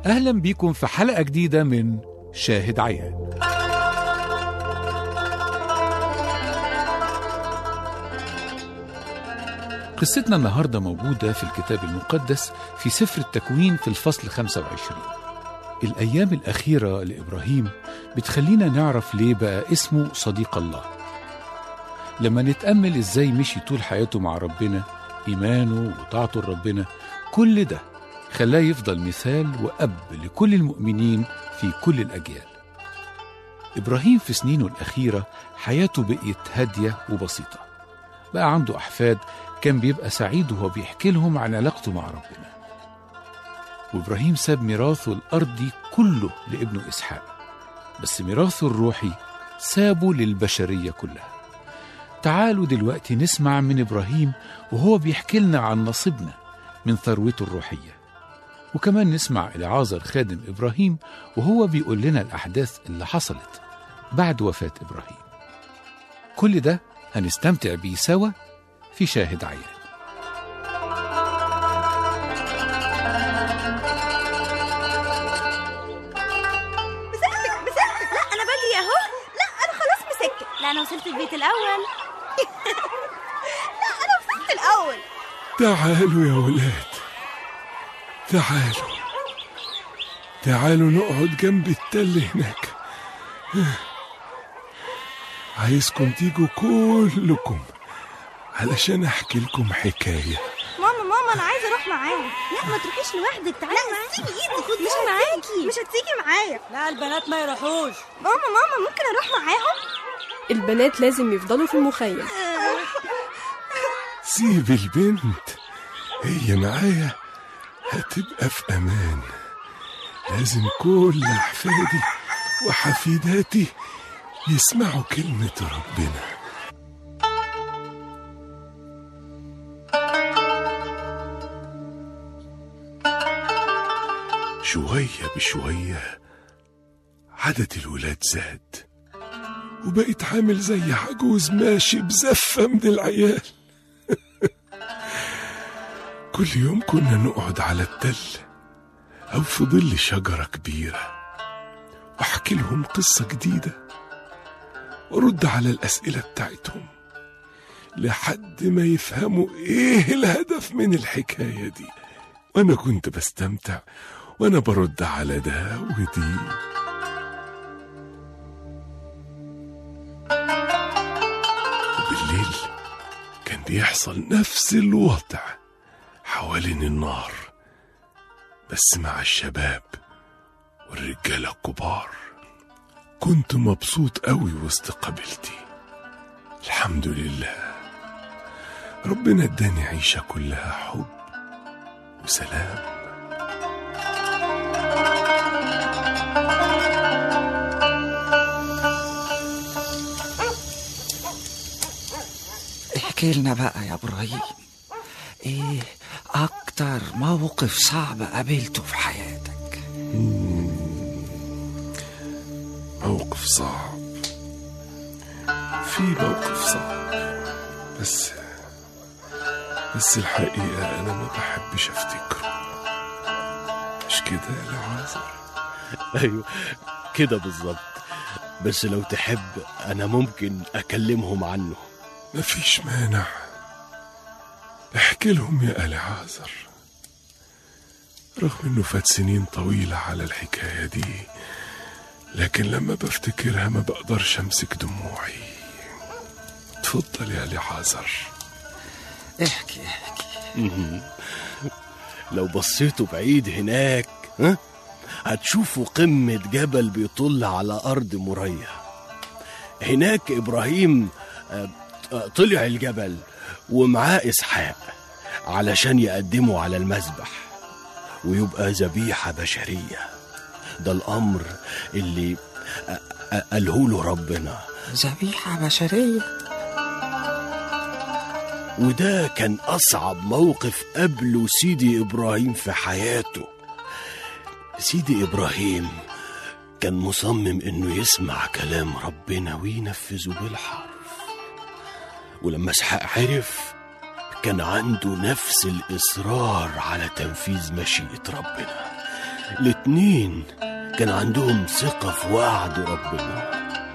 أهلا بيكم في حلقة جديدة من شاهد عيان قصتنا النهاردة موجودة في الكتاب المقدس في سفر التكوين في الفصل 25 الأيام الأخيرة لإبراهيم بتخلينا نعرف ليه بقى اسمه صديق الله لما نتأمل إزاي مشي طول حياته مع ربنا إيمانه وطاعته لربنا كل ده خلاه يفضل مثال وأب لكل المؤمنين في كل الأجيال إبراهيم في سنينه الأخيرة حياته بقيت هادية وبسيطة بقى عنده أحفاد كان بيبقى سعيد وهو بيحكي لهم عن علاقته مع ربنا وإبراهيم ساب ميراثه الأرضي كله لابنه إسحاق بس ميراثه الروحي سابه للبشرية كلها تعالوا دلوقتي نسمع من إبراهيم وهو بيحكي لنا عن نصيبنا من ثروته الروحية وكمان نسمع العازر خادم إبراهيم وهو بيقول لنا الأحداث اللي حصلت بعد وفاة إبراهيم كل ده هنستمتع بيه سوا في شاهد عيان مسكتك مسكتك لا انا بجري اهو لا انا خلاص مسكت لا انا وصلت البيت الاول لا انا وصلت الاول تعالوا يا ولاد تعالوا تعالوا نقعد جنب التل هناك عايزكم تيجوا كلكم علشان احكي لكم حكايه ماما ماما انا عايزه اروح معاهم لا ما تروحيش لوحدك تعالي لا سيبي ايدي خدي مش معاكي مش هتيجي معايا لا البنات ما يروحوش ماما ماما ممكن اروح معاهم البنات لازم يفضلوا في المخيم سيب البنت هي معايا هتبقى في امان لازم كل احفادي وحفيداتي يسمعوا كلمه ربنا شويه بشويه عدد الولاد زاد وبقيت عامل زي عجوز ماشي بزفه من العيال كل يوم كنا نقعد على التل أو في ظل شجرة كبيرة وأحكي لهم قصة جديدة وأرد على الأسئلة بتاعتهم لحد ما يفهموا إيه الهدف من الحكاية دي وأنا كنت بستمتع وأنا برد على ده ودي وبالليل كان بيحصل نفس الوضع حوالين النار بس مع الشباب والرجالة الكبار كنت مبسوط قوي وسط قبيلتي الحمد لله ربنا اداني عيشة كلها حب وسلام احكي لنا بقى يا ابراهيم ايه اكتر موقف صعب قابلته في حياتك موقف صعب في موقف صعب بس بس الحقيقة أنا ما بحبش أفتكره مش كده يا لعازر ايوه كده بالظبط بس لو تحب انا ممكن اكلمهم عنه مفيش مانع احكي لهم يا آل عازر رغم انه فات سنين طويلة على الحكاية دي لكن لما بفتكرها ما بقدرش امسك دموعي اتفضل يا آل عازر احكي احكي مهم. لو بصيتوا بعيد هناك ها هتشوفوا قمة جبل بيطل على أرض مريا هناك إبراهيم آه، آه، طلع الجبل ومعاه إسحاق علشان يقدمه على المذبح ويبقى ذبيحة بشرية ده الأمر اللي آه، آه، قاله له ربنا ذبيحة بشرية وده كان أصعب موقف قابله سيدي إبراهيم في حياته سيدي إبراهيم كان مصمم إنه يسمع كلام ربنا وينفذه بالحرف ولما إسحاق عرف كان عنده نفس الإصرار على تنفيذ مشيئة ربنا الاتنين كان عندهم ثقة في وعد ربنا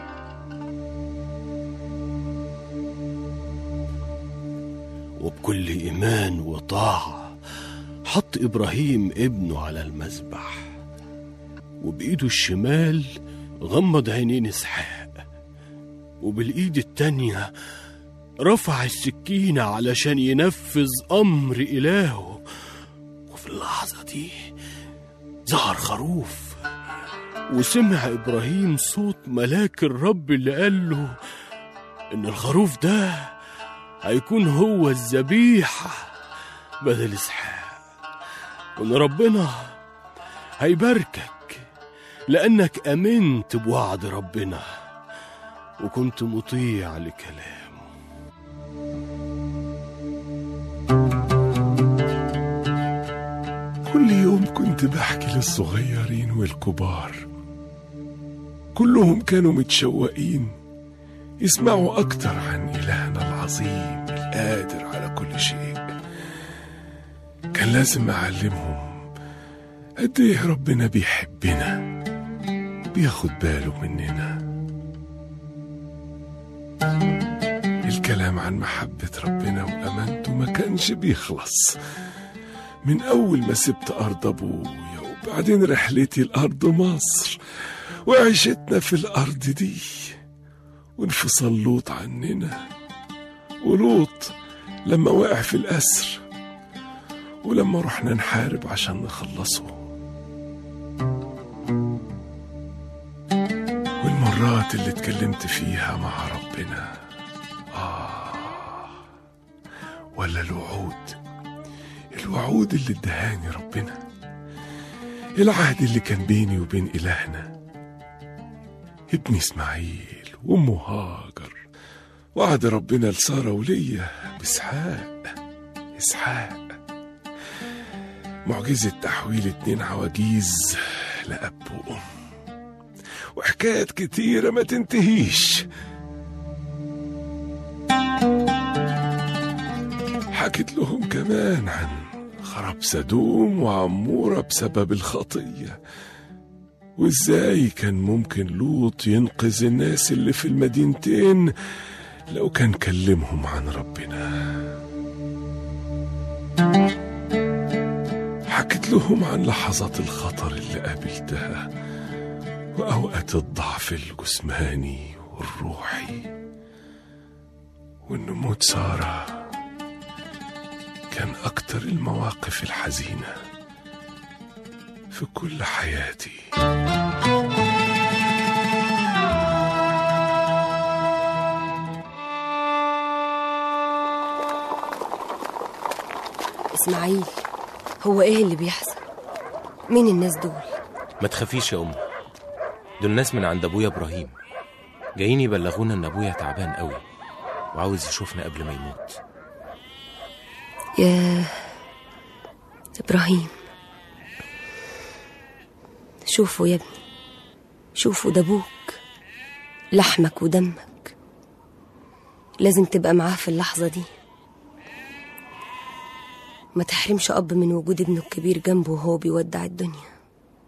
وبكل إيمان وطاعة حط إبراهيم ابنه على المذبح وبإيده الشمال غمض عينين إسحاق وبالإيد التانية رفع السكينة علشان ينفذ أمر إلهه وفي اللحظة دي ظهر خروف وسمع إبراهيم صوت ملاك الرب اللي قال له إن الخروف ده هيكون هو الذبيحة بدل إسحاق وإن ربنا هيباركك لأنك آمنت بوعد ربنا وكنت مطيع لكلامه كل يوم كنت بحكي للصغيرين والكبار كلهم كانوا متشوقين يسمعوا أكتر عن إلهنا العظيم القادر على كل شيء كان لازم أعلمهم قد إيه ربنا بيحبنا بياخد باله مننا الكلام عن محبة ربنا وأمانته ما كانش بيخلص من أول ما سبت أرض أبويا وبعدين رحلتي لأرض مصر وعيشتنا في الأرض دي وانفصل لوط عننا ولوط لما وقع في الأسر ولما رحنا نحارب عشان نخلصه والمرات اللي اتكلمت فيها مع ربنا آه ولا الوعود الوعود اللي ادهاني ربنا العهد اللي كان بيني وبين إلهنا ابني إسماعيل وأمه هاجر وعد ربنا لسارة وليا بإسحاق إسحاق معجزة تحويل اتنين عواجيز لأب وأم وحكايات كتيرة ما تنتهيش حكيت لهم كمان عن خراب سدوم وعمورة بسبب الخطية وازاي كان ممكن لوط ينقذ الناس اللي في المدينتين لو كان كلمهم عن ربنا حكيت لهم عن لحظات الخطر اللي قابلتها وأوقات الضعف الجسماني والروحي وإن موت سارة كان أكتر المواقف الحزينة في كل حياتي اسماعيل هو ايه اللي بيحصل مين الناس دول ما تخافيش يا أم دول ناس من عند أبويا إبراهيم جايين يبلغونا إن أبويا تعبان قوي وعاوز يشوفنا قبل ما يموت يا ابراهيم شوفوا يا ابني شوفوا ده ابوك لحمك ودمك لازم تبقى معاه في اللحظة دي ما تحرمش أب من وجود ابنه الكبير جنبه وهو بيودع الدنيا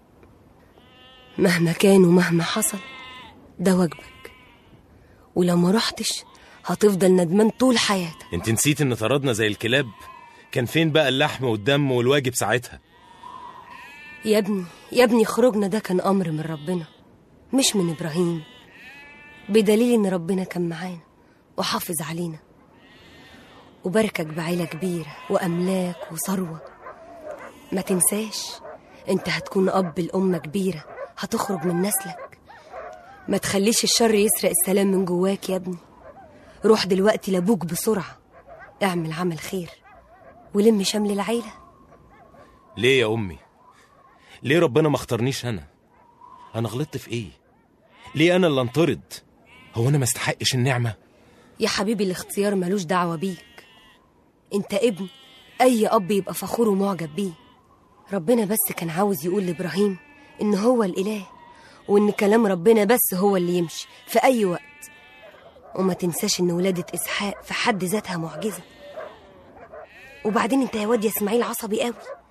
مهما كان ومهما حصل ده واجبك ولو ما رحتش هتفضل ندمان طول حياتك انت نسيت إن طردنا زي الكلاب كان فين بقى اللحم والدم والواجب ساعتها يا ابني يا ابني خروجنا ده كان أمر من ربنا مش من إبراهيم بدليل إن ربنا كان معانا وحافظ علينا وباركك بعيلة كبيرة وأملاك وثروة ما تنساش انت هتكون أب الأمة كبيرة هتخرج من نسلك ما تخليش الشر يسرق السلام من جواك يا ابني روح دلوقتي لابوك بسرعة اعمل عمل خير ولم شمل العيلة ليه يا أمي ليه ربنا ما اختارنيش أنا أنا غلطت في إيه ليه أنا اللي انطرد هو أنا ما استحقش النعمة يا حبيبي الاختيار ملوش دعوة بيك انت ابن اي اب يبقى فخور ومعجب بيه ربنا بس كان عاوز يقول لابراهيم ان هو الاله وان كلام ربنا بس هو اللي يمشي في اي وقت وما تنساش ان ولادة اسحاق في حد ذاتها معجزة وبعدين انت يا واد يا اسماعيل عصبي قوي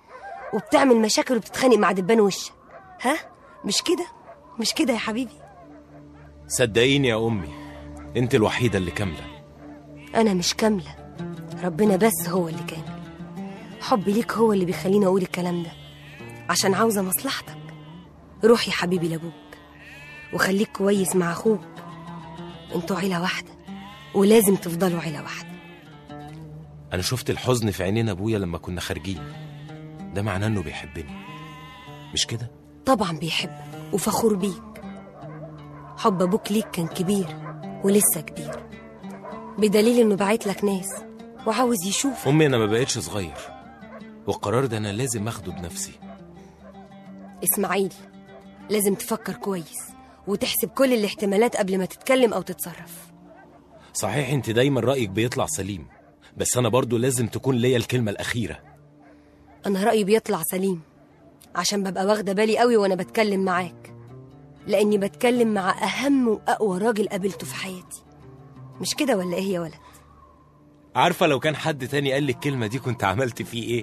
وبتعمل مشاكل وبتتخانق مع دبان وشك ها مش كده مش كده يا حبيبي صدقيني يا امي انت الوحيده اللي كامله انا مش كامله ربنا بس هو اللي كامل حبي ليك هو اللي بيخليني اقول الكلام ده عشان عاوزه مصلحتك روح يا حبيبي لابوك وخليك كويس مع اخوك انتوا عيله واحده ولازم تفضلوا عيله واحده انا شفت الحزن في عينين ابويا لما كنا خارجين ده معناه انه بيحبني مش كده طبعا بيحبك وفخور بيك حب ابوك ليك كان كبير ولسه كبير بدليل انه بعت لك ناس وعاوز يشوف امي انا ما بقتش صغير والقرار ده انا لازم اخده بنفسي اسماعيل لازم تفكر كويس وتحسب كل الاحتمالات قبل ما تتكلم او تتصرف صحيح انت دايما رايك بيطلع سليم بس انا برضو لازم تكون ليا الكلمه الاخيره انا رايي بيطلع سليم عشان ببقى واخده بالي قوي وانا بتكلم معاك لاني بتكلم مع اهم واقوى راجل قابلته في حياتي مش كده ولا ايه يا ولد عارفه لو كان حد تاني قال لي الكلمه دي كنت عملت فيه ايه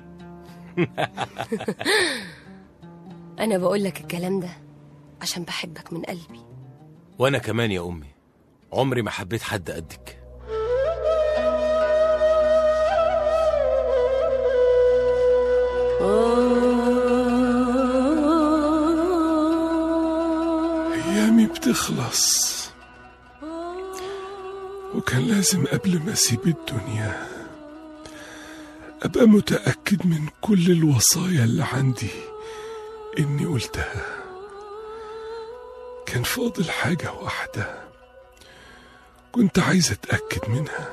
انا بقول لك الكلام ده عشان بحبك من قلبي وانا كمان يا امي عمري ما حبيت حد قدك أيامي بتخلص وكان لازم قبل ما أسيب الدنيا أبقى متأكد من كل الوصايا اللي عندي إني قلتها كان فاضل حاجة واحدة كنت عايز أتأكد منها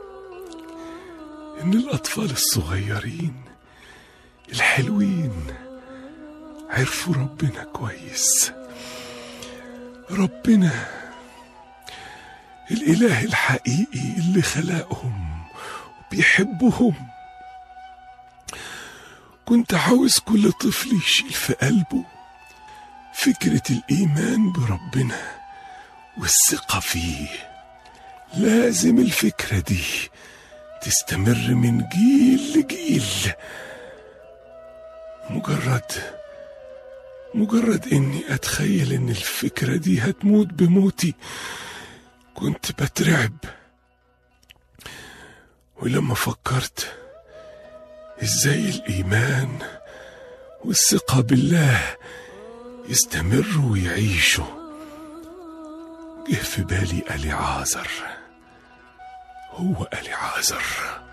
إن الأطفال الصغيرين الحلوين عرفوا ربنا كويس ربنا الإله الحقيقي اللي خلقهم وبيحبهم كنت عاوز كل طفل يشيل في قلبه فكرة الإيمان بربنا والثقة فيه لازم الفكرة دي تستمر من جيل لجيل مجرد مجرد اني اتخيل ان الفكره دي هتموت بموتي كنت بترعب ولما فكرت ازاي الايمان والثقه بالله يستمروا ويعيشوا جه في بالي الي عازر هو الي عازر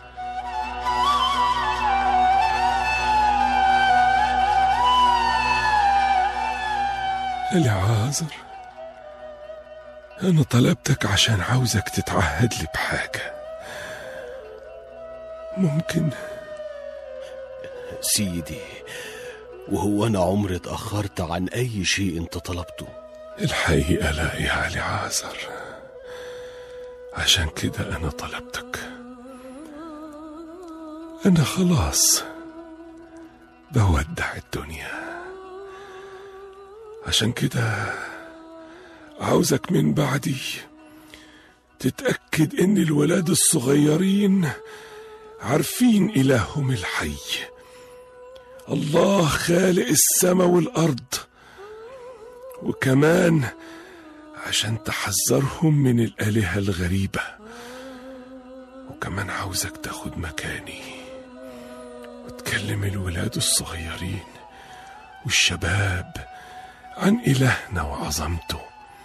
الي عازر أنا طلبتك عشان عاوزك تتعهد لي بحاجة ممكن سيدي وهو أنا عمري اتأخرت عن أي شيء أنت طلبته الحقيقة لا يا علي عازر عشان كده أنا طلبتك أنا خلاص بودع الدنيا عشان كده عاوزك من بعدي تتأكد إن الولاد الصغيرين عارفين إلههم الحي الله خالق السماء والأرض وكمان عشان تحذرهم من الآلهة الغريبة وكمان عاوزك تاخد مكاني وتكلم الولاد الصغيرين والشباب عن إلهنا وعظمته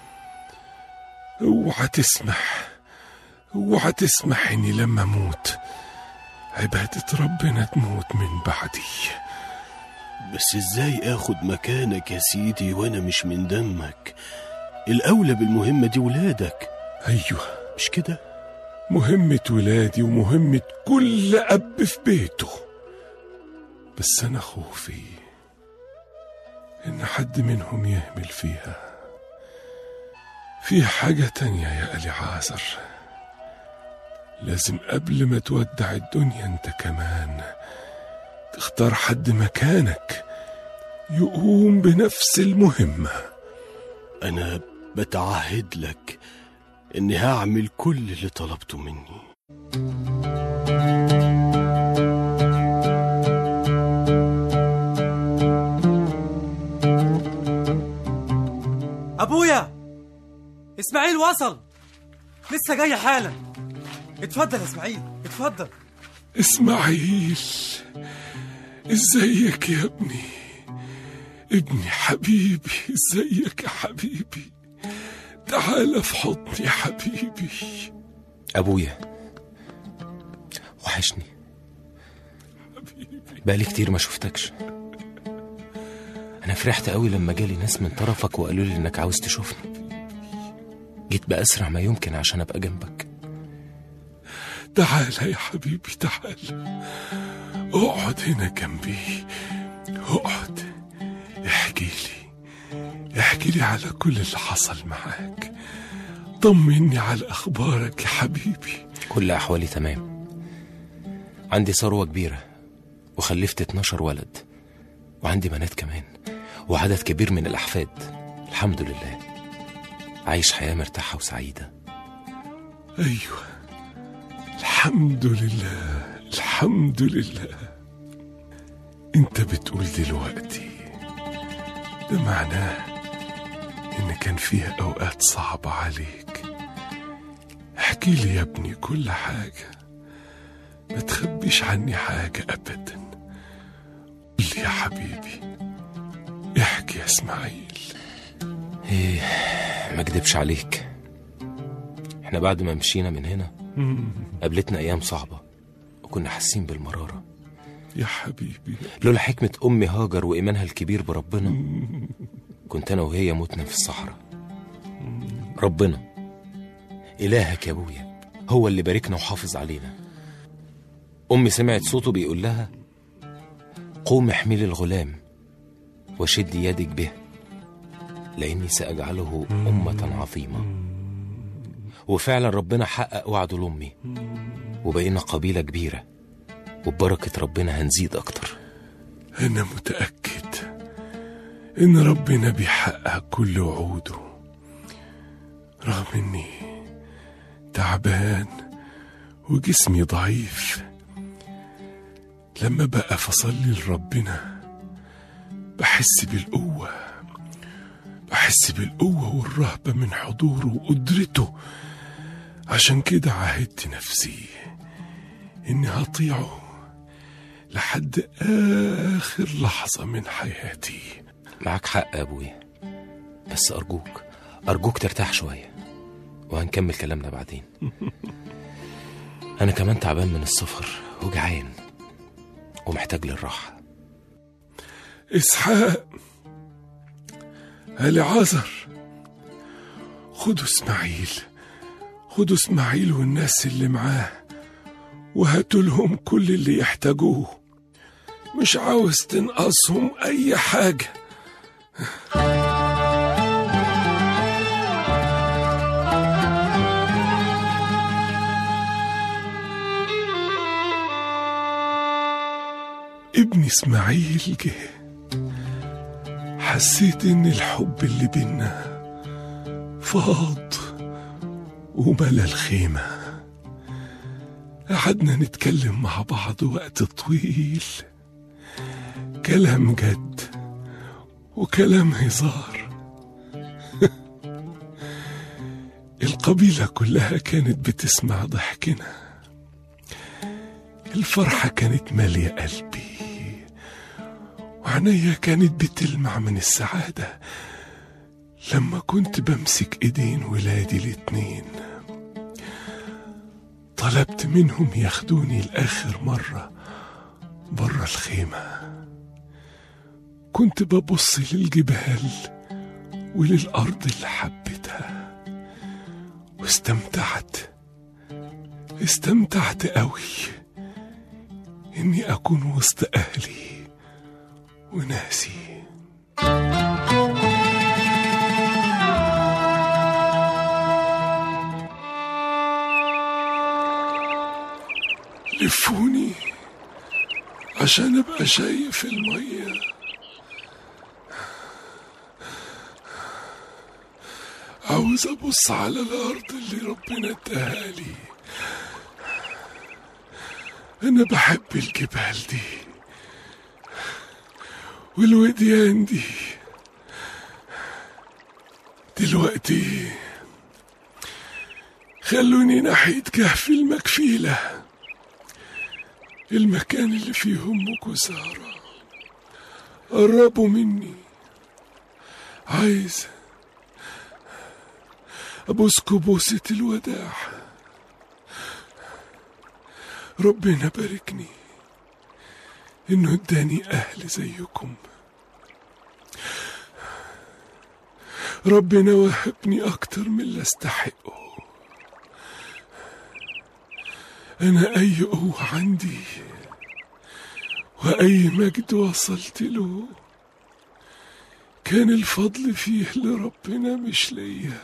اوعى تسمح اوعى تسمح اني لما اموت عبادة ربنا تموت من بعدي بس ازاي اخد مكانك يا سيدي وانا مش من دمك الاولى بالمهمة دي ولادك ايوه مش كده مهمة ولادي ومهمة كل أب في بيته بس أنا خوفي إن حد منهم يهمل فيها في حاجة تانية يا ألي عازر لازم قبل ما تودع الدنيا انت كمان تختار حد مكانك يقوم بنفس المهمة انا بتعهد لك اني هعمل كل اللي طلبته مني ابويا اسماعيل وصل لسه جاي حالا اتفضل يا اسماعيل اتفضل اسماعيل ازيك يا ابني ابني حبيبي ازيك يا حبيبي تعال في حضني يا حبيبي ابويا وحشني بقالي كتير ما شفتكش انا فرحت قوي لما جالي ناس من طرفك وقالوا لي انك عاوز تشوفني جيت باسرع ما يمكن عشان ابقى جنبك تعال يا حبيبي تعال اقعد هنا جنبي اقعد احكي لي احكي لي على كل اللي حصل معاك طمني على اخبارك يا حبيبي كل احوالي تمام عندي ثروه كبيره وخلفت 12 ولد وعندي بنات كمان وعدد كبير من الاحفاد الحمد لله عايش حياه مرتاحه وسعيده ايوه الحمد لله الحمد لله انت بتقول دلوقتي ده معناه ان كان فيها اوقات صعبة عليك احكي لي يا ابني كل حاجة ما تخبيش عني حاجة ابدا قول لي يا حبيبي احكي يا اسماعيل ايه ما اكدبش عليك احنا بعد ما مشينا من هنا قابلتنا ايام صعبه وكنا حاسين بالمراره يا حبيبي لولا حكمه امي هاجر وايمانها الكبير بربنا كنت انا وهي متنا في الصحراء ربنا الهك يا ابويا هو اللي باركنا وحافظ علينا امي سمعت صوته بيقول لها قوم احملي الغلام وشد يدك به لاني ساجعله امه عظيمه وفعلا ربنا حقق وعده لامي وبقينا قبيله كبيره وببركه ربنا هنزيد اكتر أنا متأكد إن ربنا بيحقق كل وعوده رغم إني تعبان وجسمي ضعيف لما بقى فصلي لربنا بحس بالقوة بحس بالقوة والرهبة من حضوره وقدرته عشان كده عاهدت نفسي إني هطيعه لحد آخر لحظة من حياتي معاك حق يا ابويا بس ارجوك ارجوك ترتاح شويه وهنكمل كلامنا بعدين انا كمان تعبان من السفر وجعان ومحتاج للراحه إسحاق العازر خدوا إسماعيل خدوا إسماعيل والناس اللي معاه وهاتوا لهم كل اللي يحتاجوه مش عاوز تنقصهم أي حاجة ابن إسماعيل جه حسيت إن الحب اللي بينا فاض وملا الخيمة قعدنا نتكلم مع بعض وقت طويل كلام جد وكلام هزار القبيلة كلها كانت بتسمع ضحكنا الفرحة كانت مالية قلبي وعينيا كانت بتلمع من السعادة لما كنت بمسك ايدين ولادي الاتنين طلبت منهم ياخدوني لآخر مرة برا الخيمة كنت ببص للجبال وللأرض اللي حبيتها واستمتعت استمتعت قوي إني أكون وسط أهلي وناسي لفوني عشان ابقى شايف الميه عاوز ابص على الارض اللي ربنا اداها لي انا بحب الجبال دي والوديان دي دلوقتي خلوني ناحية كهف المكفيلة المكان اللي فيه أمك وسارة قربوا مني عايز أبوسكوا بوسة الوداع ربنا باركني إنه اداني أهل زيكم ربنا وهبني أكتر من اللي أستحقه أنا أي قوة عندي وأي مجد وصلت له كان الفضل فيه لربنا مش ليا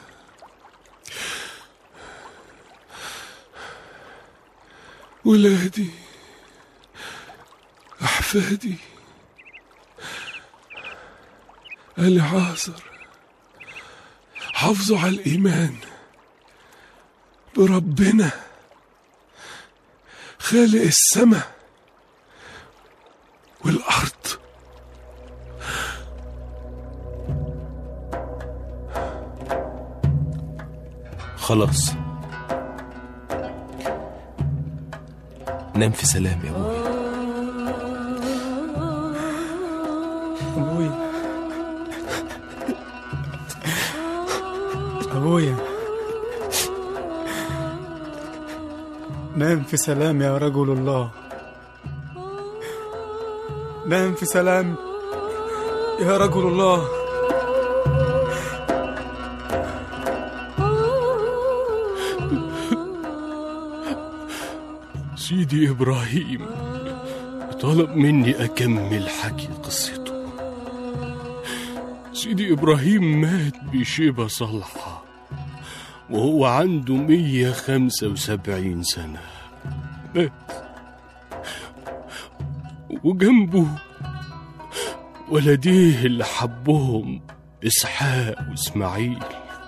ولادي أحفادي العازر حافظوا على الإيمان بربنا خالق السماء والأرض خلاص نام في سلام يا ابوي أبويا أبويا نام في سلام يا رجل الله نام في سلام يا رجل الله سيدي إبراهيم طلب مني أكمل حكي قصته سيدي إبراهيم مات بشيبة صالحة وهو عنده مية خمسة وسبعين سنة مات وجنبه ولديه اللي حبهم إسحاق وإسماعيل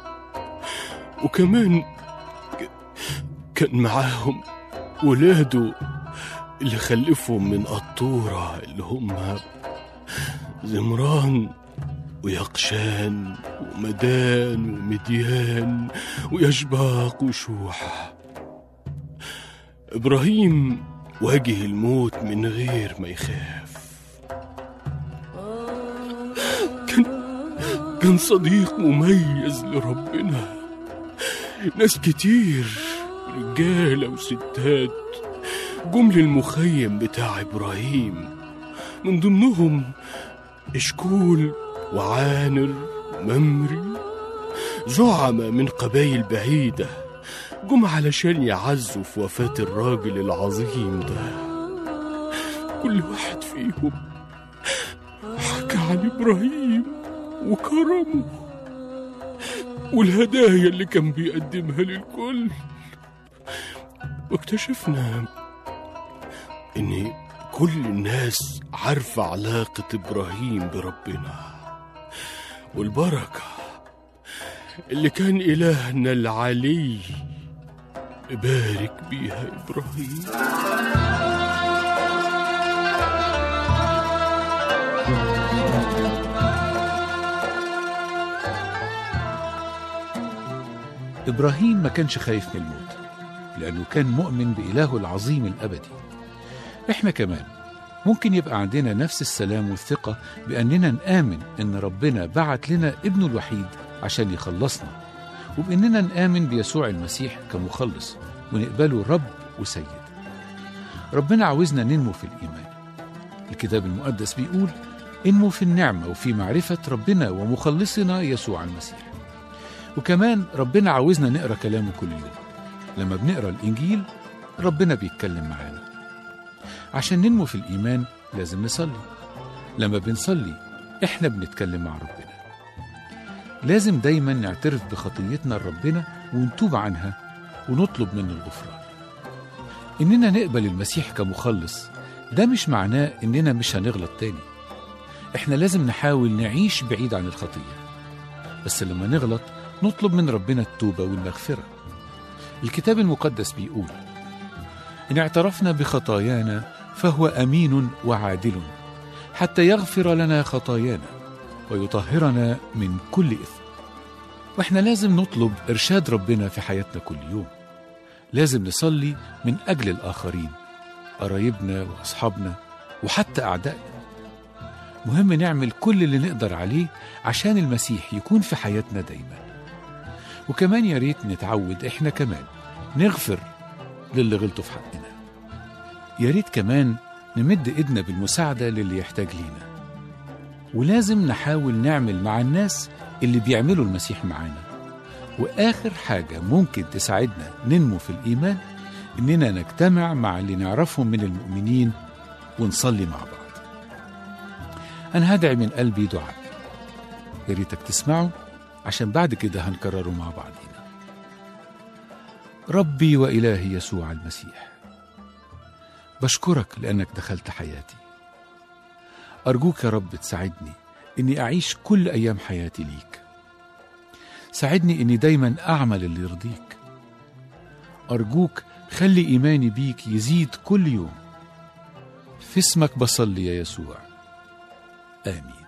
وكمان ك- كان معاهم ولاده اللي خلفهم من قطورة اللي هم زمران ويقشان ومدان ومديان ويشباق وشوح إبراهيم واجه الموت من غير ما يخاف كان كان صديق مميز لربنا ناس كتير رجالة وستات جم للمخيم بتاع إبراهيم من ضمنهم إشكول وعانر وممري زعماء من قبايل بعيدة جم علشان يعزوا في وفاة الراجل العظيم ده كل واحد فيهم حكى عن إبراهيم وكرمه والهدايا اللي كان بيقدمها للكل واكتشفنا ان كل الناس عارفة علاقة ابراهيم بربنا والبركة اللي كان إلهنا العلي بارك بيها إبراهيم إبراهيم ما كانش خايف من الموت لأنه كان مؤمن بإلهه العظيم الأبدي إحنا كمان ممكن يبقى عندنا نفس السلام والثقة بأننا نآمن إن ربنا بعت لنا ابنه الوحيد عشان يخلصنا وبإننا نآمن بيسوع المسيح كمخلص ونقبله رب وسيد ربنا عاوزنا ننمو في الإيمان الكتاب المقدس بيقول انمو في النعمة وفي معرفة ربنا ومخلصنا يسوع المسيح وكمان ربنا عاوزنا نقرا كلامه كل يوم لما بنقرا الانجيل ربنا بيتكلم معانا عشان ننمو في الايمان لازم نصلي لما بنصلي احنا بنتكلم مع ربنا لازم دايما نعترف بخطيتنا لربنا ونتوب عنها ونطلب منه الغفران اننا نقبل المسيح كمخلص ده مش معناه اننا مش هنغلط تاني احنا لازم نحاول نعيش بعيد عن الخطيه بس لما نغلط نطلب من ربنا التوبة والمغفرة الكتاب المقدس بيقول إن اعترفنا بخطايانا فهو أمين وعادل حتى يغفر لنا خطايانا ويطهرنا من كل إثم واحنا لازم نطلب إرشاد ربنا في حياتنا كل يوم لازم نصلي من أجل الآخرين قرايبنا وأصحابنا وحتى أعدائنا مهم نعمل كل اللي نقدر عليه عشان المسيح يكون في حياتنا دايما وكمان يا ريت نتعود احنا كمان نغفر للي غلطوا في حقنا يا ريت كمان نمد ايدنا بالمساعدة للي يحتاج لينا ولازم نحاول نعمل مع الناس اللي بيعملوا المسيح معانا وآخر حاجة ممكن تساعدنا ننمو في الإيمان إننا نجتمع مع اللي نعرفهم من المؤمنين ونصلي مع بعض أنا هدعي من قلبي دعاء يا ريتك تسمعوا عشان بعد كده هنكرره مع بعضينا ربي وإلهي يسوع المسيح بشكرك لأنك دخلت حياتي أرجوك يا رب تساعدني إني أعيش كل أيام حياتي ليك ساعدني إني دايما أعمل اللي يرضيك أرجوك خلي إيماني بيك يزيد كل يوم في اسمك بصلي يا يسوع آمين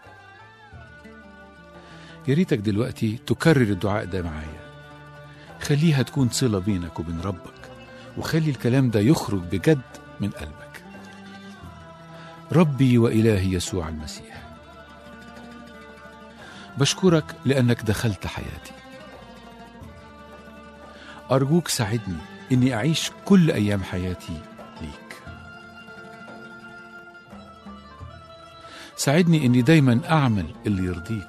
يا ريتك دلوقتي تكرر الدعاء ده معايا خليها تكون صلة بينك وبين ربك وخلي الكلام ده يخرج بجد من قلبك ربي وإلهي يسوع المسيح بشكرك لأنك دخلت حياتي أرجوك ساعدني إني أعيش كل أيام حياتي ليك ساعدني إني دايما أعمل اللي يرضيك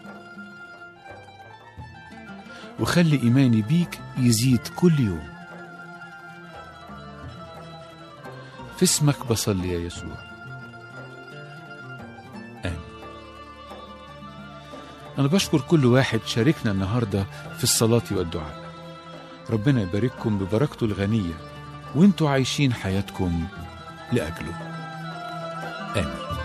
وخلي إيماني بيك يزيد كل يوم في اسمك بصلي يا يسوع آمين أنا بشكر كل واحد شاركنا النهاردة في الصلاة والدعاء ربنا يبارككم ببركته الغنية وانتوا عايشين حياتكم لأجله آمين